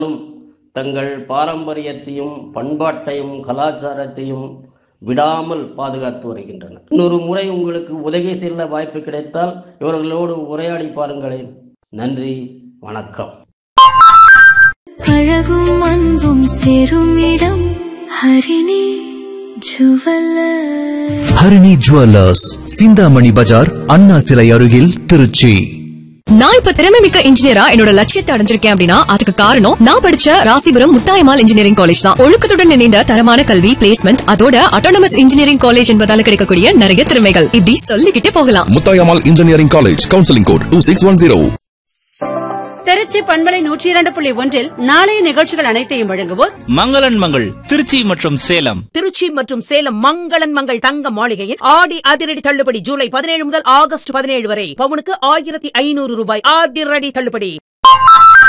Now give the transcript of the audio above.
தங்கள் பாரம்பரியத்தையும் பண்பாட்டையும் கலாச்சாரத்தையும் விடாமல் பாதுகாத்து வருகின்றனர் இன்னொரு முறை உங்களுக்கு உதகை செல்ல வாய்ப்பு கிடைத்தால் இவர்களோடு உரையாடி பாருங்களேன் நன்றி வணக்கம் அழகும் அன்பும் சேரும் இடம் ஹரிணி ஜுவல்லர் ஹரிணி ஜுவல்லர்ஸ் சிந்தாமணி பஜார் அண்ணா சிலை அருகில் திருச்சி நான் இப்ப திறமை மிக்க இன்ஜினியரா என்னோட லட்சியத்தை அடைஞ்சிருக்கேன் அப்படின்னா அதுக்கு காரணம் நான் படிச்ச ராசிபுரம் முத்தாயமால் இன்ஜினியரிங் காலேஜ் தான் ஒழுக்கத்துடன் இணைந்த தரமான கல்வி பிளேஸ்மெண்ட் அதோட அட்டானமஸ் இன்ஜினியரிங் காலேஜ் என்பதால கிடைக்கக்கூடிய நிறைய திறமைகள் இப்படி சொல்லிக்கிட்டே போகலாம் Muthayammal engineering college counselling code two six one zero Trichy பண்பலை நூற்றி இரண்டு புள்ளி ஒன்றில் நாளைய நிகழ்ச்சிகள் அனைத்தையும் வழங்குவோர் மங்களன் மங்கள் திருச்சி மற்றும் சேலம் திருச்சி மற்றும் சேலம் மங்களன் மங்கள் தங்க மாளிகையில் ஆடி அதிரடி தள்ளுபடி ஜூலை பதினேழு முதல் ஆகஸ்ட் பதினேழு வரை பவுனுக்கு ஆயிரத்தி ஐநூறு ரூபாய் அதிரடி தள்ளுபடி